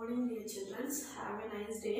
Morning dear childrens have a nice day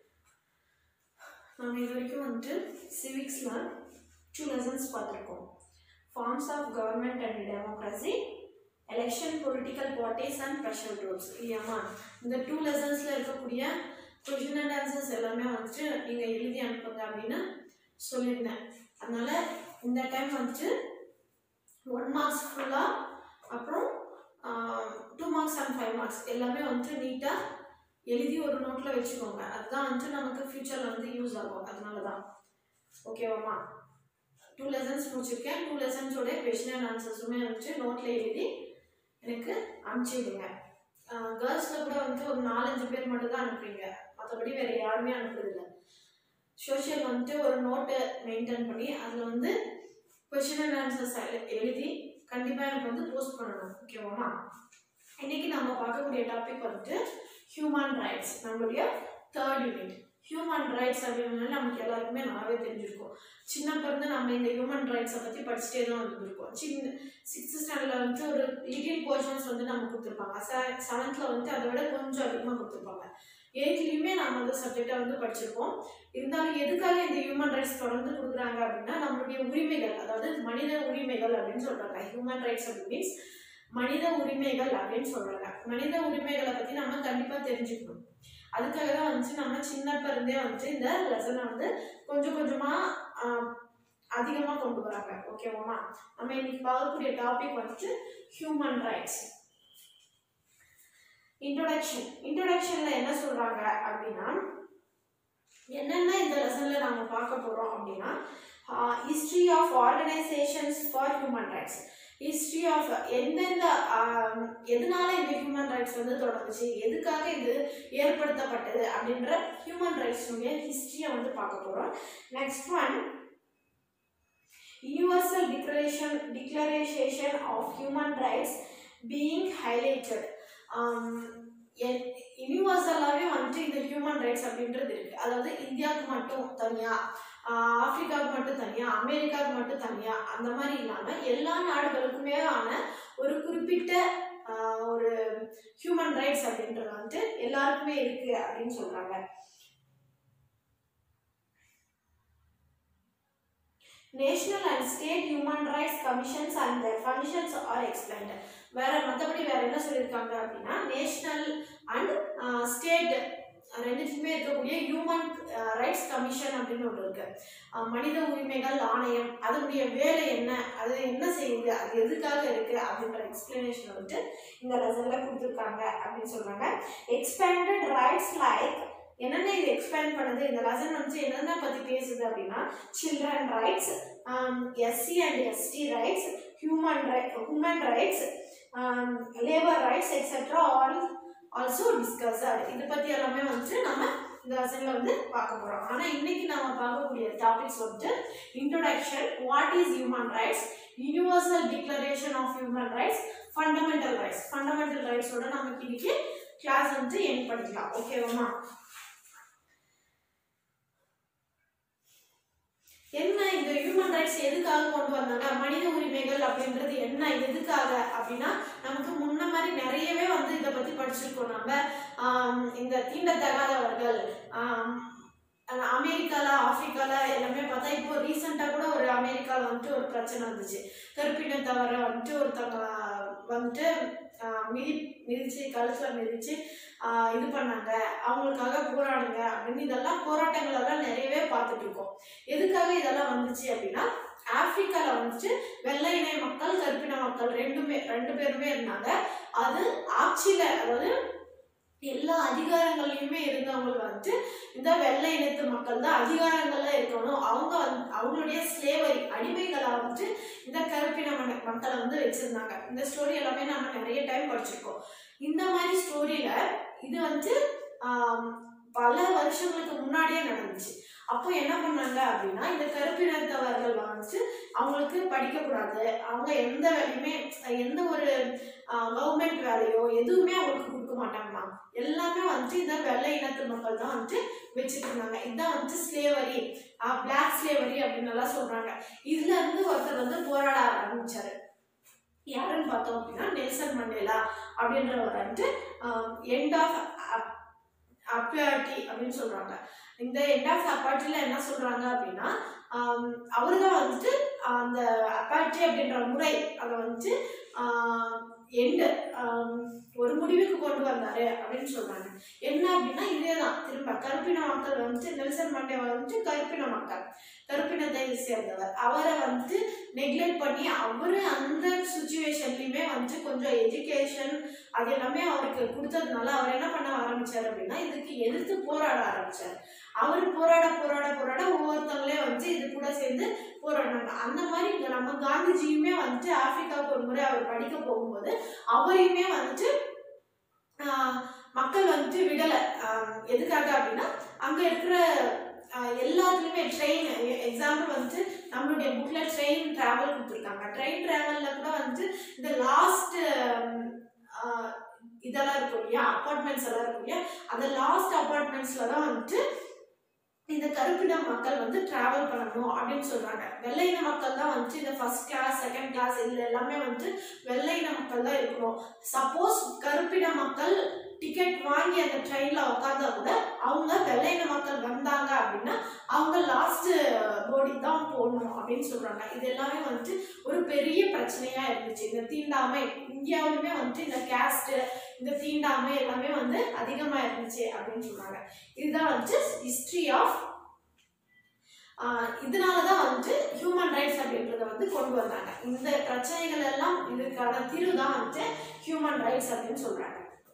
நம்ம இது வரைக்கும் வந்துட்டு சிவிக்ஸில் டூ லெசன்ஸ் பார்த்துருக்கோம் forms of government and democracy election political parties and pressure groups இல்லையாம்மா இந்த டூ லெசன்ஸில் இருக்கக்கூடிய கொஷின் அண்ட் ஆன்சர்ஸ் எல்லாமே வந்துட்டு நீங்கள் எழுதி அனுப்புங்க அப்படின்னு சொல்லியிருந்தேன் அதனால் இந்த டைம் வந்துட்டு ஒன் மார்க்ஸ் ஃபுல்லாக அப்புறம் two marks and five marks எல்லாமே வந்துட்டு நீட்டாக எழுதி ஒரு நோட்டில் வச்சுக்கோங்க அதுதான் வந்துட்டு நமக்கு ஃப்யூச்சரில் வந்து யூஸ் ஆகும் அதனால தான் ஓகேவாம்மா டூ லெசன்ஸ் முடிச்சிருக்கேன் டூ லெசன்ஸோட கொஷின் அண்ட் ஆன்சர்ஸுமே வந்துட்டு நோட்டில் எழுதி எனக்கு அனுப்பிச்சி விடுங்க கேர்ள்ஸில் கூட வந்துட்டு ஒரு நாலஞ்சு பேர் மட்டும் தான் அனுப்புறீங்க மற்றபடி வேறு யாருமே அனுப்புறதில்ல சோஷியல் வந்துட்டு ஒரு நோட்டை மெயின்டைன் பண்ணி அதில் வந்து கொஷின் அண்ட் ஆன்சர்ஸ் எழுதி கண்டிப்பாக எனக்கு வந்து போஸ்ட் பண்ணணும் ஓகேவாம்மா இன்னைக்கு நம்ம பார்க்கக்கூடிய டாபிக் வந்துட்டு ஹியூமன் ரைட்ஸ் நம்மளுடைய தேர்ட் யூனிட் ஹியூமன் ரைட்ஸ் அப்படின்னா நமக்கு எல்லாருக்குமே நல்லாவே தெரிஞ்சிருக்கும் சின்ன பிறந்து நம்ம இந்த ஹியூமன் ரைட்ஸை பற்றி படிச்சுட்டே தான் வந்துருக்கோம் சின்ன சிக்ஸ்த் ஸ்டாண்டர்டில் வந்துட்டு ஒரு லிட்டில் போர்ஷன்ஸ் வந்து நம்ம கொடுத்துருப்பாங்க செவன்த்தில் வந்துட்டு அதை விட கொஞ்சம் அதிகமாக கொடுத்துருப்பாங்க எயித்லேயுமே நம்ம அந்த சப்ஜெக்டை வந்து படிச்சிருப்போம் இருந்தாலும் எதுக்காக இந்த ஹியூமன் ரைட்ஸ் தொடர்ந்து கொடுக்குறாங்க அப்படின்னா நம்மளுடைய உரிமைகள் அதாவது மனித உரிமைகள் அப்படின்னு சொல்கிறாங்க ஹியூமன் ரைட்ஸ் அப்படி மீன்ஸ் மனித உரிமைகள் அப்படின்னு சொல்கிறாங்க மனித உரிமைகளை பற்றி நம்ம கண்டிப்பாக தெரிஞ்சுக்கணும் அதுக்காக தான் வந்துச்சு நம்ம சின்ன பிறந்தே வந்துட்டு இந்த லெசனை வந்து கொஞ்சம் கொஞ்சமாக அதிகமாக கொண்டு வராங்க ஓகேவாம்மா நம்ம இன்னைக்கு பார்க்கக்கூடிய டாபிக் வந்துட்டு ஹியூமன் ரைட்ஸ் இன்ட்ரோடக்ஷன் இன்ட்ரோடக்ஷனில் என்ன சொல்கிறாங்க அப்படின்னா என்னென்ன இந்த லெசனில் நம்ம பார்க்க போகிறோம் அப்படின்னா history of organisations for human rights history of எந்தெந்த எதனால இந்த ஹியூமன் ரைட்ஸ் வந்து தொடங்குச்சு எதுக்காக இது ஏற்படுத்தப்பட்டது அப்படின்ற ஹியூமன் ரைட்ஸுடைய ஹிஸ்ட்ரியை வந்து பார்க்க போகிறோம் next one universal declaration declaration of human rights being highlighted யூனிவர்சலாகவே வந்துட்டு இந்த ஹியூமன் ரைட்ஸ் அப்படின்றது இருக்குது அதாவது இந்தியாவுக்கு மட்டும் தனியாக ஆப்பிரிக்காவுக்கு மட்டும் தனியாக அமெரிக்காவுக்கு மட்டும் தனியாக அந்த மாதிரி இல்லாமல் எல்லா நாடுகளுக்குமே ஆன ஒரு குறிப்பிட்ட ஒரு ஹியூமன் ரைட்ஸ் அப்படின்றது வந்துட்டு எல்லாருக்குமே இருக்குது அப்படின்னு சொல்கிறாங்க national and state human rights commissions and their functions are explained வேற மற்றபடி வேற என்ன சொல்லியிருக்காங்க அப்படின்னா நேஷனல் அண்ட் ஸ்டேட் ரெண்டுத்துக்குமே இருக்கக்கூடிய ஹியூமன் ரைட்ஸ் கமிஷன் அப்படின்னு ஒன்று இருக்கு மனித உரிமைகள் ஆணையம் அதனுடைய வேலை என்ன அது என்ன செய்யுது அது எதுக்காக இருக்கு அப்படின்ற எக்ஸ்பிளனேஷன் வந்துட்டு இந்த லெசன்ல கொடுத்துருக்காங்க அப்படின்னு சொல்றாங்க எக்ஸ்பேண்டட் ரைட்ஸ் லைக் என்னென்ன இது எக்ஸ்பேண்ட் பண்ணுது இந்த லெசன் வந்து என்னென்ன பற்றி பேசுது அப்படின்னா children rights SC and ST rights human right human rights labour rights etcetera all also discuss இதை பற்றி எல்லாமே வந்துட்டு நம்ம இந்த லெசனில் வந்து பார்க்க போகிறோம் ஆனால் இன்னைக்கு நம்ம பார்க்கக்கூடிய டாபிக்ஸ் வந்துட்டு introduction what is human rights universal declaration of human rights fundamental rights fundamental ரைட்ஸோட நமக்கு இன்னைக்கு கிளாஸ் வந்து என் பண்ணிக்கலாம் ஓகேவாம்மா என்ன இந்த ஹியூமன் ரைட்ஸ் எதுக்காக கொண்டு வந்தாங்க மனித உரிமைகள் அப்படின்றது என்ன எதுக்காக அப்படின்னா நமக்கு முன்ன மாதிரி நிறையவே வந்து இதை பற்றி படிச்சிருக்கோம் நம்ம இந்த தீண்டத்தகாதவர்கள் அமெரிக்காவில் ஆப்பிரிக்காவில் எல்லாமே பார்த்தா இப்போ ரீசெண்டாக கூட ஒரு அமெரிக்காவில் வந்துட்டு ஒரு பிரச்சனை வந்துச்சு கருப்பினத்தவரை வந்துட்டு ஒருத்தவங்க வந்துட்டு மிதி மிதிச்சு கழுத்தில் மிதிச்சு இது பண்ணாங்க அவங்களுக்காக போராடுங்க அப்படின்னு இதெல்லாம் போராட்டங்கள் எல்லாம் நிறையவே பார்த்துட்டு இருக்கோம் எதுக்காக இதெல்லாம் வந்துச்சு அப்படின்னா ஆப்பிரிக்காவில் வந்துட்டு வெள்ளை இணை மக்கள் கருப்பின மக்கள் ரெண்டுமே ரெண்டு பேருமே இருந்தாங்க அது ஆட்சியில் அதாவது எல்லா அதிகாரங்கள்லையுமே இருந்தவங்க வந்துட்டு இந்த வெள்ளை இனத்து மக்கள் தான் அதிகாரங்கள்ல இருக்கணும் அவங்க வந்து அவங்களுடைய ஸ்லேவரி அடிமைகளை வந்துட்டு இந்த கருப்பின மக்களை வந்து வச்சிருந்தாங்க இந்த ஸ்டோரி எல்லாமே நம்ம நிறைய டைம் படிச்சிருக்கோம் இந்த மாதிரி ஸ்டோரியில இது வந்து பல வருஷங்களுக்கு முன்னாடியே நடந்துச்சு அப்போ என்ன பண்ணாங்க அப்படின்னா இந்த கருப்பினத்தவர்கள் வந்துட்டு அவங்களுக்கு படிக்கக்கூடாது அவங்க எந்த வேலையுமே எந்த ஒரு கவர்மெண்ட் வேலையோ எதுவுமே அவங்களுக்கு கொடுக்க மாட்டாங்களாம் எல்லாமே வந்துட்டு இந்த வெள்ளை இனத்து மக்கள் தான் வந்துட்டு வச்சுட்டு இருந்தாங்க இதுதான் வந்துட்டு ஸ்லேவரி பிளாக் ஸ்லேவரி அப்படின்னு எல்லாம் சொல்றாங்க இதுல இருந்து ஒருத்தர் வந்து போராட ஆரம்பிச்சாரு யாருன்னு பார்த்தோம் அப்படின்னா நெல்சன் மண்டேலா அப்படின்றவர் வந்துட்டு எண்ட் ஆஃப் அப்பாட்டி அப்படின்னு சொல்றாங்க இந்த எண்ட் ஆஃப் அப்பாட்டில என்ன சொல்றாங்க அப்படின்னா அவரு தான் வந்துட்டு அந்த அப்பாட்டி அப்படின்ற முறை அதை வந்துட்டு எண்டு ஒரு முடிவுக்கு கொண்டு வந்தாரு அப்படின்னு சொல்றாங்க என்ன அப்படின்னா இதே தான் திரும்ப கருப்பின மக்கள் வந்துட்டு நெல்சன் மண்டேலா வந்துட்டு கருப்பின மக்கள் கருப்பினத்தை சேர்ந்தவர் அவரை வந்துட்டு நெக்லெக்ட் பண்ணி அவரு அந்த சுச்சுவேஷன்லையுமே வந்துட்டு கொஞ்சம் எஜுகேஷன் அது எல்லாமே அவருக்கு கொடுத்ததுனால அவர் என்ன பண்ண ஆரம்பிச்சார் அப்படின்னா இதுக்கு எதிர்த்து போராட ஆரம்பிச்சார் அவர் போராட போராட போராட ஒவ்வொருத்தவங்களே வந்து இது கூட சேர்ந்து போராடினாங்க அந்த மாதிரி இங்க நம்ம காந்திஜியுமே வந்துட்டு ஆப்பிரிக்காவுக்கு ஒரு முறை அவர் படிக்க போகும்போது அவரையுமே வந்துட்டு ஆஹ், மக்கள் வந்துட்டு விடலை ஆஹ், எதுக்காக அப்படின்னா அங்க இருக்கிற ஆஹ், எல்லாத்துலயுமே ட்ரெயின் எக்ஸாம்பிள் வந்துட்டு நம்மளுடைய புக்ல ட்ரெயின் டிராவல் கொடுத்துருக்காங்க ட்ரெயின் டிராவல்ல கூட வந்துட்டு இந்த லாஸ்ட் இதெல்லாம் இருக்கும் இல்லையா அப்பார்ட்மெண்ட்ஸ் எல்லாம் இருக்கும் இல்லையா அந்த லாஸ்ட் அப்பார்ட்மெண்ட்ஸ்ல தான் வந்துட்டு இந்த கருப்பின மக்கள் வந்து டிராவல் பண்ணணும் அப்படின்னு சொல்றாங்க வெள்ளையின மக்கள் தான் வந்துட்டு இந்த ஃபர்ஸ்ட் கிளாஸ் செகண்ட் கிளாஸ் இதுல எல்லாமே வந்துட்டு வெள்ளையின மக்கள் தான் இருக்கணும் சப்போஸ் கருப்பின மக்கள் டிக்கெட் வாங்கி அந்த ட்ரெயின்ல உட்காந்தா கூட அவங்க வெள்ளையின மக்கள் வந்தாங்க அப்படின்னா அவங்க லாஸ்ட் போர்டி தான் போடணும் அப்படின்னு சொல்றாங்க இது எல்லாமே வந்துட்டு ஒரு பெரிய பிரச்சனையா இருந்துச்சு இந்த தீண்டாமை இந்தியாவிலுமே வந்துட்டு இந்த கேஸ்ட் இந்த தீண்டாமை எல்லாமே வந்து அதிகமா இருந்துச்சு அப்படின்னு சொல்றாங்க இதுதான் வந்துட்டு ஹிஸ்டரி ஆஃப் இதனால தான் வந்துட்டு ஹியூமன் ரைட்ஸ் அப்படின்றத வந்து கொண்டு வந்தாங்க இந்த பிரச்சனைகள் எல்லாம் இதுக்கான தீர்வு தான் வந்துட்டு ஹியூமன் ரைட்ஸ் அப்படின்னு சொல்றாங்க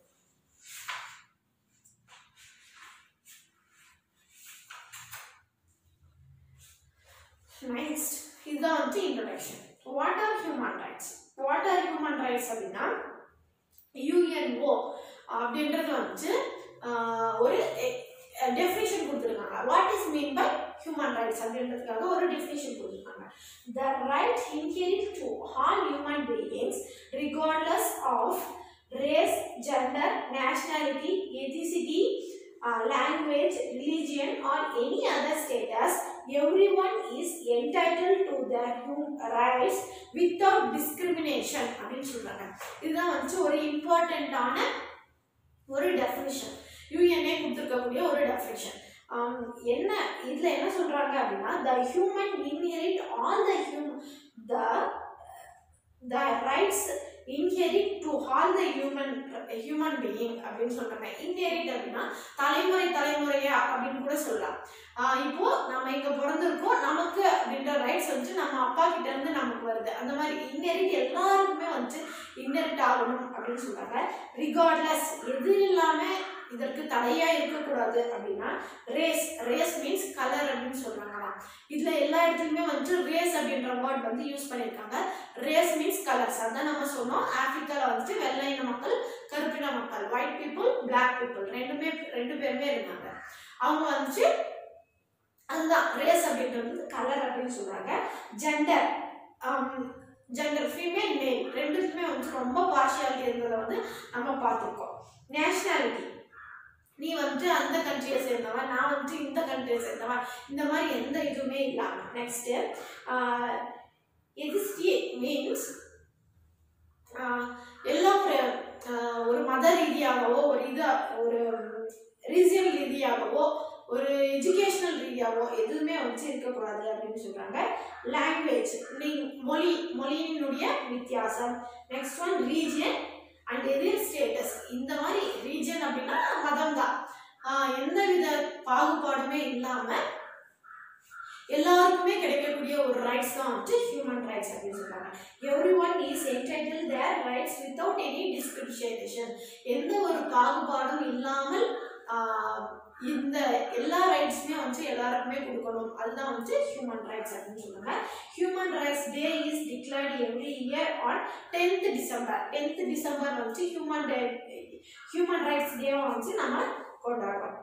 நெக்ஸ்ட் இதுதான் வந்து introduction what are human rights what are human rights அப்படின்னா யுஎன்ஓ அப்படின்றது வந்து ஆஹ், ஒரு டெஃபினேஷன் கொடுத்துருக்காங்க what is mean by human rights அப்படின்றதுக்காக ஒரு டெஃபினேஷன் கொடுத்துருக்காங்க the right inherit to all human beings regardless of race gender nationality ethnicity language, religion, or any other status, everyone is entitled to their human rights without discrimination அப்படின்னு சொல்றாங்க இதுதான் வந்து ஒரு இம்பார்ட்டண்ட்டான ஒரு டெஃபினிஷன் யூஎன்ஏ கொடுத்துருக்கக்கூடிய ஒரு டெஃபினிஷன் என்ன இதுல என்ன சொல்றாங்க அப்படின்னா the human inherit all the hume the the rights inherit to all the human human being அப்படின்னு சொல்றாங்க இன்ஹெரிட் அப்படின்னா தலைமுறை தலைமுறையா அப்படின்னு கூட சொல்லலாம் ஆஹ் இப்போ நம்ம இங்க பிறந்திருக்கோம் நமக்கு அப்படின்ற ரைட்ஸ் வந்து நம்ம அப்பா கிட்ட இருந்து நமக்கு வருது அந்த மாதிரி இன்ஹெரிட் எல்லாருக்குமே வந்து இன்ஹெரிட் ஆகணும் அப்படின்னு சொல்றாங்க ரிகார்ட்லெஸ் எது இல்லாம இதற்கு தடையா இருக்கக்கூடாது அப்படின்னா ரேஸ் ரேஸ் மீன்ஸ் கலர் அப்படின்னு சொல்றாங்களாம் இதுல எல்லா இடத்துலயுமே வந்து ரேஸ் அப்படின்ற வேர்ட் வந்து யூஸ் பண்ணியிருக்காங்க ரேஸ் மீன்ஸ் கலர்ஸ் அதான் நம்ம சொன்னோம் ஆப்பிரிக்கால வந்துட்டு வெள்ளையின மக்கள் கருப்பின மக்கள் ஒயிட் பீப்புள் பிளாக் பீப்புள் ரெண்டுமே ரெண்டு பேருமே இருந்தாங்க அவங்க வந்துட்டு அதுதான் ரேஸ் அப்படின்றது வந்து கலர் அப்படின்னு சொல்றாங்க ஜெண்டர் ஜெண்டர் ஃபீமேல் மேல் ரெண்டுத்துக்குமே வந்து ரொம்ப பார்ஷியாலிட்டி இருந்ததை வந்து நம்ம பார்த்துருக்கோம் நேஷ்னாலிட்டி நீ வந்துட்டு அந்த கண்ட்ரியை சேர்ந்தவன் நான் வந்துட்டு இந்த கண்ட்ரியை சேர்ந்தவன் இந்த மாதிரி எந்த இதுவுமே இல்லாமல் நெக்ஸ்ட்டு எதிஸ்டி மீன்ஸ் எல்லாம் ஒரு ஆஹ், ஒரு மத ரீதியாகவோ ஒரு இது ஒரு ரீஜியல் ரீதியாகவோ ஒரு எஜுகேஷனல் ரீதியாகவோ எதுவுமே வந்து இருக்கக்கூடாது அப்படின்னு சொல்றாங்க லாங்குவேஜ் நீ மொழி மொழியினுடைய வித்தியாசம் நெக்ஸ்ட் ஒன் ரீஜியன் அண்ட் எது ஸ்டேட்டஸ் இந்த மாதிரி ரீஜன் அப்படின்னா மதம் தான் எந்த வித பாகுபாடுமே இல்லாம எல்லாருக்குமே கிடைக்கக்கூடிய ஒரு ரைட்ஸ் தான் வந்து ஹியூமன் ரைட்ஸ் அப்படின்னு சொல்றாங்க every one is entitled their rights without any discrimination எந்த ஒரு பாகுபாடும் இல்லாமல் ஆஹ், இந்த எல்லா ரைட்ஸுமே வந்து எல்லாருக்குமே கொடுக்கணும் அதுதான் வந்து ஹியூமன் ரைட்ஸ் அப்படின்னு சொல்றாங்க human rights day is declared every year on tenth December tenth December வந்து ஹியூமன் டே ஹியூமன் ரைட்ஸ் டேவை வந்து நம்ம கொண்டாடுறோம்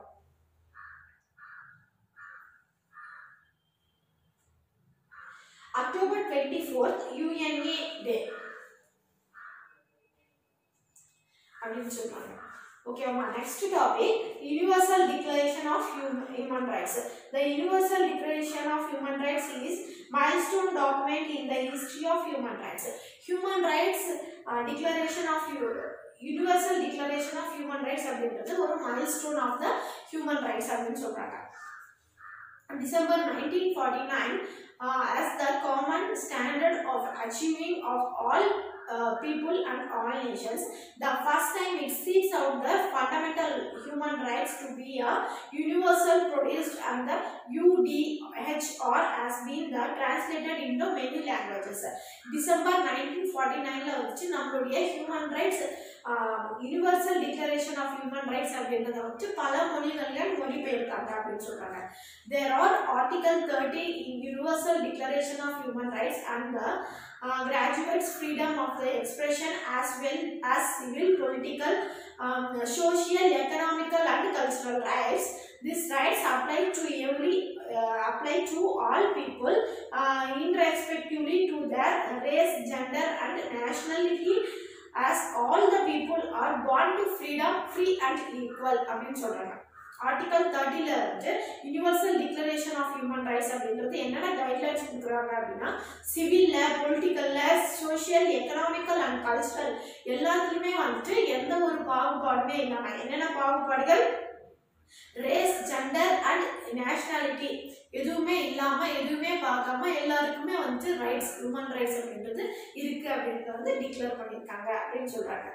October twenty fourth UNA day அப்படின்னு சொல்றாங்க ஓகேவா next topic universal declaration of human rights the universal declaration of human rights is milestone document in the history of human rights human rights uh, declaration of hu- universal declaration of human rights அப்படின்றது ஒரு milestone of the human rights அப்படின்னு சொல்றாங்க December 1949 uh, as the common standard of achieving of all uh, people and all nations. The first time it seeks out the fundamental human rights to be a universal produced and the UDHR has been the translated into many languages. December nineteen forty நைனில் வச்சு நம்மளுடைய human rights universal declaration of human rights அப்படின்றத வச்சு பல மொழிகளில் மொழிபெயர்க்காங்க அப்படின்னு சொல்கிறாங்க There are Article 30 in Universal Declaration of Human Rights and the uh, graduates' freedom of the expression as well as civil, political, um, social, economical, and cultural rights. These rights apply to every uh, apply to all people, uh, irrespectively to their race, gender, and nationality. As all the people are born to freedom, free and equal அப்படின்னு சொல்றாங்க article தேர்ட்டில இருந்து universal declaration of human rights அப்படின்றது என்னென்ன guidelines கொடுக்குறாங்க அப்படின்னா சிவில்ல பொலிட்டிக்கல்ல சோஷியல் எக்கனாமிக்கல் அண்ட் கல்ச்சரல் எல்லாத்துலேயுமே வந்துட்டு எந்த ஒரு பாகுபாடுமே இல்லாமல் என்னென்ன பாகுபாடுகள் ரேஸ் ஜெண்டர் அண்ட் நேஷனாலிட்டி எதுவுமே இல்லாமல் எதுவுமே பார்க்காம எல்லாருக்குமே வந்து ரைட்ஸ் ஹியூமன் ரைட்ஸ் அப்படின்றது இருக்கு அப்படின்றத வந்து டிக்ளேர் பண்ணியிருக்காங்க அப்படின்னு சொல்றாங்க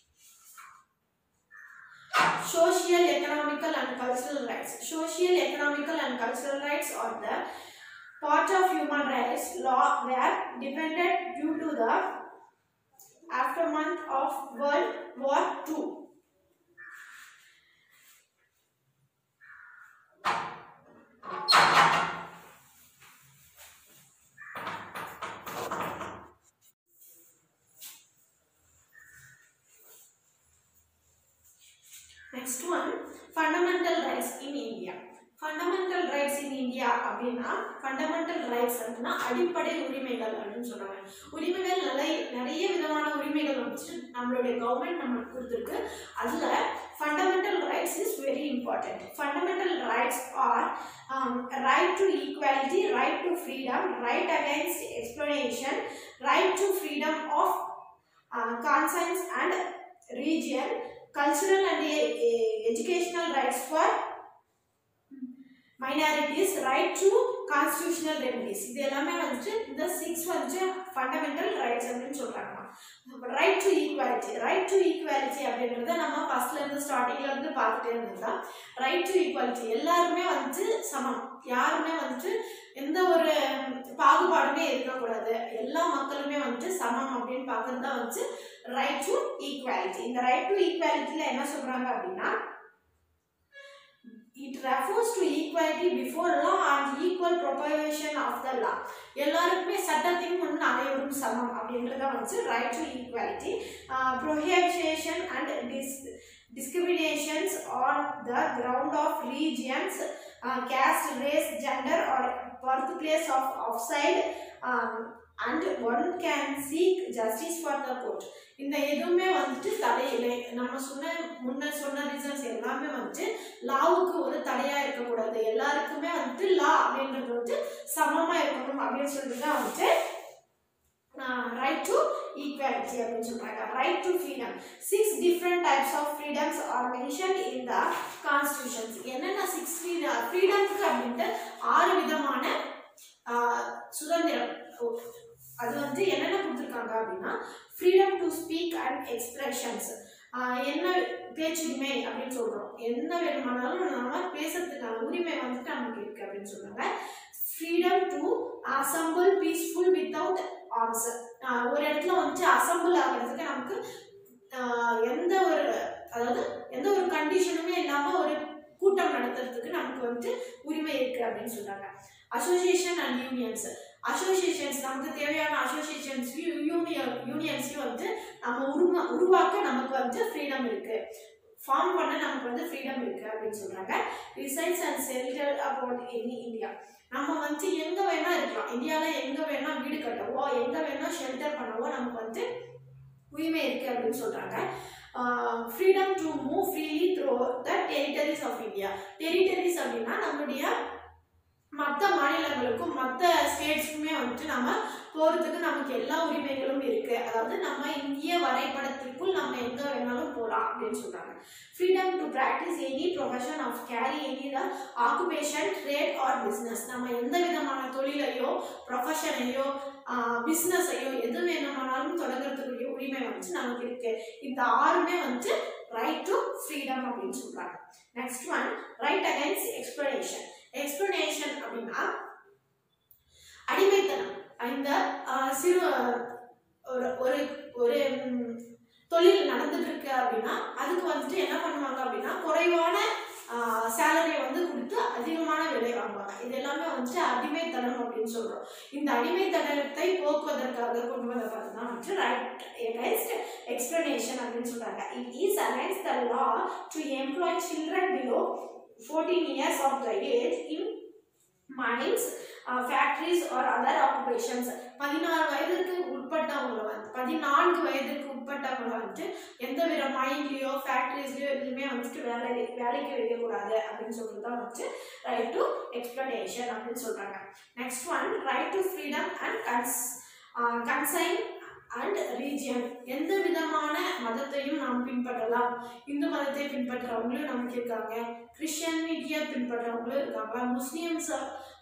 social, economical and cultural rights. Social, economical and cultural rights are the part of human rights law were dependent due to the aftermath of World War II. Next one, fundamental rights in India. Fundamental rights in India அப்படின்னா fundamental rights அப்படின்னா அடிப்படை உரிமைகள் அப்படின்னு சொல்றாங்க உரிமைகள் நிறைய நிறைய விதமான உரிமைகள் வந்துட்டு நம்மளுடைய கவர்மெண்ட் நம்மளுக்கு கொடுத்துருக்கு அதுல fundamental rights is very important fundamental rights are right to equality right to freedom right against explanation right to freedom of conscience and region cultural and e- e- educational rights for minorities right to constitutional remedies இது எல்லாமே வந்துட்டு இந்த six வந்துட்டு fundamental rights அப்படின்னு சொல்றாங்க right to equality right to equality அப்படின்றத நம்ம ஃபர்ஸ்ட்ல இருந்து ஸ்டார்டிங்ல இருந்து பார்த்துட்டே இருந்ததுதான் ரைட் டு ஈக்குவாலிட்டி எல்லாருமே வந்துட்டு சமம் யாருமே வந்துட்டு எந்த ஒரு பாகுபாடுமே இருக்கக்கூடாது எல்லா மக்களுமே வந்துட்டு சமம் அப்படின்னு பார்க்கறது தான் வந்துட்டு ரைட் டு ஈக்குவாலிட்டி இந்த ரைட் டு ஈக்குவாலிட்டியில் என்ன சொல்றாங்க அப்படின்னா it refers to equality before law and equal probation of the law எல்லாருக்குமே சட்டத்தின் முன் அனைவரும் சமம் அப்படின்றத வந்து right to equality prohibition and dis discriminations on the ground of regions, uh, caste, race, gender, or birthplace of outside, um, and one can seek justice for the court. இந்த எதுவுமே வந்துட்டு தடையில்லை நம்ம சொன்ன முன்ன சொன்ன ரீசன்ஸ் எல்லாமே வந்துட்டு லாவுக்கு ஒரு தடையா இருக்கக்கூடாது எல்லாருக்குமே வந்துட்டு லா அப்படின்றது வந்து சமமா இருக்கணும் அப்படின்னு சொல்லிட்டு தான் வந்துட்டு ரைட் டு ஈக்குவாலிட்டி அப்படின்னு சொல்றாங்க right to freedom six different types of freedoms are mention in the constitutions என்னென்ன சிக்ஸ் ஃப்ரீடம் ஃப்ரீடம்க்கு அப்படின்ட்டு ஆறு விதமான ஆஹ், சுதந்திரம் ஓ, அது வந்து என்னென்ன கொடுத்துருக்காங்க அப்படின்னா freedom to speak and expressions என்ன பேச்சுரிமை அப்படின்னு சொல்றோம் என்ன வேணுமானாலும் நம்ம பேசுறதுக்கான உரிமை வந்துட்டு நமக்கு இருக்கு அப்படின்னு சொல்றாங்க freedom to assemble peaceful without arms ஒரு இடத்துல வந்துட்டு அசம்பிள் ஆகிறதுக்கு நமக்கு ஆஹ், எந்த ஒரு அதாவது எந்த ஒரு கண்டிஷனுமே இல்லாம ஒரு கூட்டம் நடத்துறதுக்கு நமக்கு வந்துட்டு உரிமை இருக்கு அப்படின்னு சொல்றாங்க அசோசியேஷன் அண்ட் யூனியன்ஸ் அசோசியேஷன்ஸ் நமக்கு தேவையான அசோசியேஷன்ஸ்லையும் யூனியன் யூனியன்ஸ்லையும் வந்து நம்ம உருவா உருவாக்க நமக்கு வந்து ஃப்ரீடம் இருக்கு ஃபார்ம் பண்ண நமக்கு வந்து ஃப்ரீடம் இருக்கு அப்படின்னு சொல்றாங்க resides and shelter about any India நம்ம வந்து எங்க வேணா இருக்கலாம் இந்தியால எங்க வேணா வீடு கட்டவோ எங்க வேணா ஷெல்டர் பண்ணவோ நமக்கு வந்து உரிமை இருக்கு அப்படின்னு சொல்றாங்க freedom to move freely through the territories of India territories அப்படின்னா நம்மளுடைய மற்ற மாநிலங்களுக்கும் மற்ற ஸ்டேட்ஸ்க்குமே வந்துட்டு நம்ம போகிறதுக்கு நமக்கு எல்லா உரிமைகளும் இருக்கு அதாவது நம்ம இந்திய வரைபடத்திற்குள் நம்ம எங்கே வேணாலும் போகலாம் அப்படின்னு சொல்றாங்க freedom to practise any profession of carry any the occupation trade or business நம்ம எந்த விதமான தொழிலையோ ப்ரொஃபஷனையோ பிஸ்னஸையோ எது வேணுமானாலும் தொடங்குறதுக்குரிய உரிமை வந்து நமக்கு இருக்கு இந்த ஆறுமே வந்து ரைட் டு ஃப்ரீடம் அப்படின்னு சொல்றாங்க next one right against explanation explanation அப்படின்னா அடிமைத்தனம் இந்த ஆஹ், சிறு ஒரு ஒரு ஒரு ம், தொழில் நடந்துட்டு இருக்கு அப்படின்னா அதுக்கு வந்துட்டு என்ன பண்ணுவாங்க அப்படின்னா குறைவான சேலரியை வந்து கொடுத்து அதிகமான விலை வாங்குவாங்க இது எல்லாமே வந்துட்டு அடிமைத்தனம் அப்படின்னு சொல்றோம் இந்த அடிமைத்தனத்தை போக்குவதற்காக கொண்டு வந்த தான் வந்துட்டு ரைட் எகைன்ஸ்ட் எக்ஸ்பிளனேஷன் அப்படின்னு சொல்றாங்க it is against the law to employ children below fourteen years of the age in mines factories or other occupations பதினாறு வயதுக்கு உட்பட்டவங்களை வந்து பதினான்கு வயதுக்கு உட்பட்டவங்களை வந்துட்டு எந்த வித மைண்ட்லேயோ ஃபேக்ட்ரிஸ்லையோ எதுவுமே வந்துட்டு வேலை வேலைக்கு வைக்கக்கூடாது அப்படின்னு சொல்லிட்டு தான் வந்துட்டு ரைட் டு எக்ஸ்பிளனேஷன் அப்படின்னு சொல்கிறாங்க next one right to freedom and cons conscience and region எந்த விதமான மதத்தையும் நாம் பின்பற்றலாம் இந்து மதத்தை பின்பற்றுறவங்களும் நமக்கு இருக்காங்க கிறிஸ்டியனிட்டியை பின்பற்றுறவங்களும் இருக்காங்க முஸ்லீம்ஸ்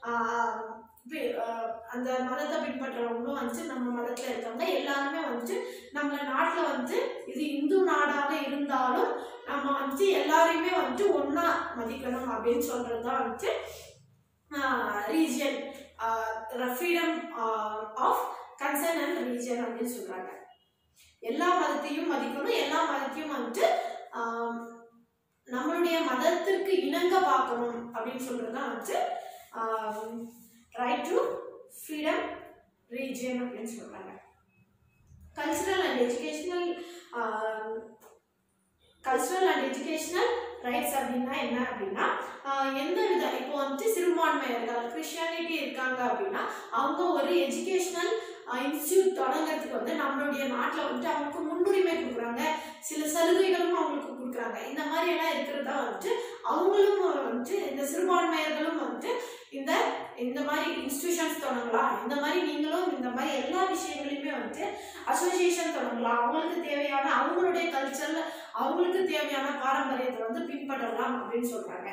அந்த மதத்தை பின்பற்றுறவங்களும் வந்துட்டு நம்ம மதத்தில் இருக்காங்க எல்லாருமே வந்துட்டு நம்ம நாட்டில் வந்து இது இந்து நாடாக இருந்தாலும் நம்ம வந்துட்டு எல்லாரையுமே வந்துட்டு ஒன்றா மதிக்கணும் அப்படின்னு சொல்கிறது தான் வந்துட்டு region freedom of concern and region அப்படின்னு சொல்கிறாங்க எல்லா மதத்தையும் மதிக்கணும் எல்லா மதத்தையும் வந்துட்டு ஆஹ், நம்மளுடைய மதத்திற்கு இணங்க பார்க்கணும் அப்படின்னு சொல்கிறது தான் வந்துட்டு ரைட் டு ஃப்ரீடம் ரீஜன் அப்படின்னு சொல்கிறாங்க cultural and educational cultural and educational rights அப்படின்னா என்ன அப்படின்னா ஆஹ் எந்த வித இப்போ வந்துட்டு சிறுபான்மையர்கள் கிறிஸ்டியானிட்டி இருக்காங்க அப்படின்னா அவங்க ஒரு எஜுகேஷ்னல் இன்ஸ்டியூட் தொடங்குறதுக்கு வந்து நம்மளுடைய நாட்டில் வந்துட்டு அவங்களுக்கு முன்னுரிமை கொடுக்குறாங்க சில சலுகைகளும் அவங்களுக்கு கொடுக்குறாங்க இந்த மாதிரி எல்லாம் இருக்கிறதா வந்துட்டு அவங்களும் வந்துட்டு இந்த சிறுபான்மையர்களும் வந்துட்டு இந்த இந்த மாதிரி இன்ஸ்டிடியூஷன்ஸ் தொடங்கலாம் இந்த மாதிரி நீங்களும் இந்த மாதிரி எல்லா விஷயங்களையுமே வந்துட்டு அசோசியேஷன் தொடங்கலாம் அவங்களுக்கு தேவையான அவங்களுடைய கல்ச்சர்ல அவங்களுக்கு தேவையான பாரம்பரியத்தை வந்து பின்பற்றலாம் அப்படின்னு சொல்றாங்க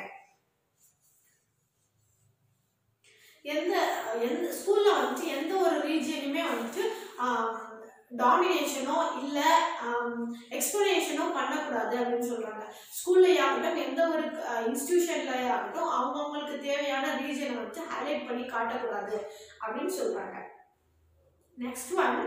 எந்த எந்த ஸ்கூல்ல வந்துட்டு எந்த ஒரு ரீஜியனுமே வந்துட்டு டாமினேஷனோ இல்லை எக்ஸ்பிளனேஷனோ பண்ணக்கூடாது அப்படின்னு சொல்றாங்க ஸ்கூல்ல ஆகட்டும் எந்த ஒரு இன்ஸ்டிடியூஷன்ல ஆகட்டும் அவங்கவுங்களுக்கு தேவையான ரீஜனை வந்துட்டு ஹைலைட் பண்ணி காட்டக்கூடாது அப்படின்னு சொல்றாங்க next one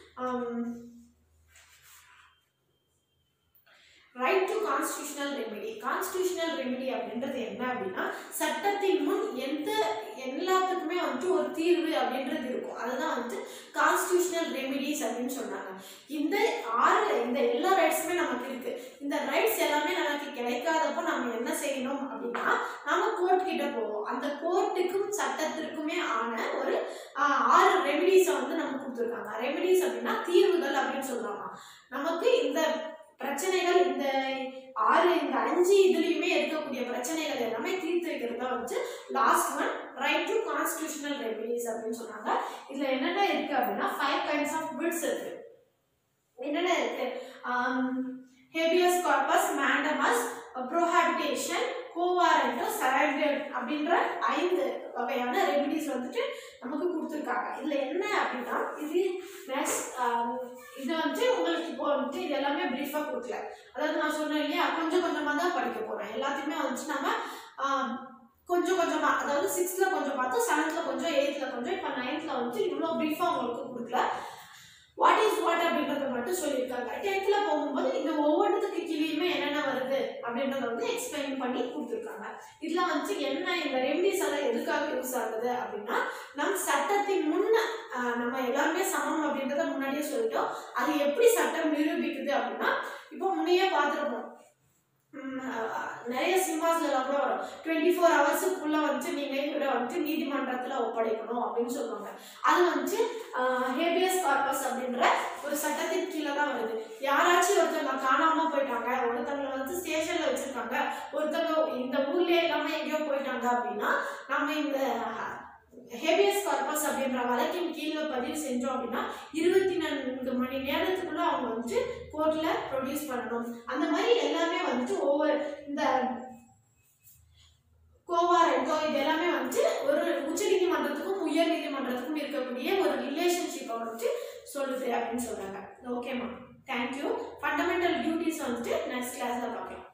right to constitutional remedy constitutional remedy அப்படின்றது என்ன அப்படின்னா சட்டத்தின் முன் எந்த எல்லாத்துக்குமே வந்துட்டு ஒரு தீர்வு அப்படின்றது இருக்கும் அதுதான் வந்துட்டு கான்ஸ்டியூஷனல் ரெமிடிஸ் அப்படின்னு சொன்னாங்க இந்த ஆறு இந்த எல்லா ரைட்ஸுமே நமக்கு இருக்கு இந்த ரைட்ஸ் எல்லாமே நமக்கு கிடைக்காதப்போ நம்ம என்ன செய்யணும் அப்படின்னா நாம கோர்ட் கிட்ட போவோம் அந்த கோர்ட்டுக்கும் சட்டத்திற்குமே ஆன ஒரு ஆஹ், ஆறு ரெமிடிஸை வந்து நமக்கு கொடுத்துருக்காங்க ரெமிடிஸ் அப்படின்னா தீர்வுகள் அப்படின்னு சொல்லுவாங்க நமக்கு இந்த பிரச்சனைகள் இந்த ஆறு இந்த அஞ்சு இதுலயுமே இருக்கக்கூடிய பிரச்சனைகள் எல்லாமே தீர்த்து வைக்கிறது தான் வந்து last one right to constitutional remedies அப்படின்னு சொன்னாங்க இதுல என்னென்ன இருக்கு அப்படின்னா ஃபைவ் கைண்ட்ஸ் ஆஃப் பிட்ஸ் இருக்கு என்னென்ன இருக்கு habeas corpus mandamus prohibition quo warranto surrender அப்படின்ற ஐந்து வகையான ரெமிடிஸ் வந்துட்டு நமக்கு கொடுத்துருக்காங்க இதுல என்ன அப்படின்னா இது மேக்ஸ் இது வந்து உங்களுக்கு இப்போ வந்துட்டு இது எல்லாமே ப்ரீஃபாக கொடுக்கல அதாவது நான் சொன்னேன் இல்லையா கொஞ்சம் கொஞ்சமாக தான் படிக்க போகிறோம் எல்லாத்தையுமே வந்துட்டு நம்ம ஆம், கொஞ்சம் கொஞ்சமாக அதாவது சிக்ஸ்த்தில் கொஞ்சம் பார்த்து செவன்த்தில் கொஞ்சம் எயித்தில் கொஞ்சம் இப்போ நைன்த்தில் வந்துட்டு இவ்வளோ ப்ரீஃபாக உங்களுக்கு கொடுக்கல வாட் இஸ் வாட் அப்படின்றத மட்டும் சொல்லியிருக்காங்க டென்த்தில் போகும்போது இந்த ஒவ்வொன்றுத்துக்கு கீழேயுமே என்னென்ன வருது அப்படின்றத வந்து எக்ஸ்பிளைன் பண்ணி கொடுத்துருக்காங்க இதில் வந்து என்ன இந்த ரெமடிஸ் எல்லாம் எதுக்காக யூஸ் ஆகுது அப்படின்னா நம் சட்டத்தின் முன்ன ஆஹ், நம்ம எல்லாருமே சமம் அப்படின்றத முன்னாடியே சொல்லிட்டோம் அது எப்படி சட்டம் நிரூபிக்குது அப்படின்னா இப்போ முன்னையே பார்த்துருப்போம் உம், அஹ், நிறைய சினிமாஸ்ல எல்லாம் கூட வரும் டுவெண்ட்டி ஃபோர் ஹவர்ஸுக்குள்ள வந்துட்டு நீங்க இவரை வந்துட்டு நீதிமன்றத்துல ஒப்படைக்கணும் அப்படின்னு சொல்லுவாங்க அது வந்துட்டு ஹேபியஸ் கார்பஸ் அப்படின்ற அப்படின்ற ஒரு சட்டத்தின் கீழே தான் வருது யாராச்சும் ஒருத்தவங்க காணாம போயிட்டாங்க ஒருத்தவங்க வந்து ஸ்டேஷன்ல வச்சிருக்காங்க ஒருத்தவங்க இந்த ஊர்லயே இல்லாம எங்கேயோ போயிட்டாங்க அப்படின்னா நம்ம இந்த ஹேபியஸ் கார்பஸ் அப்படின்ற வழக்கின் கீழே பதிவு செஞ்சோம் அப்படின்னா இருபத்தி நான்கு மணி நேரத்துக்குள்ள அவங்க வந்து கோர்ட்ல ப்ரொடியூஸ் பண்ணணும் அந்த மாதிரி எல்லாமே வந்துட்டு ஒவ்வொரு இந்த கோவாரண்டோ இது எல்லாமே வந்துட்டு ஒரு உச்ச நீதிமன்றத்துக்கும் உயர் நீதிமன்றத்துக்கும் இருக்கக்கூடிய ஒரு ரிலேஷன்ஷிப்பை வந்துட்டு சொல்லுது அப்படின்னு சொல்றாங்க ஓகேம்மா தேங்க்யூ ஃபண்டமெண்டல் டியூட்டிஸ் வந்துட்டு நெக்ஸ்ட் கிளாஸ்ல பார்க்கலாம்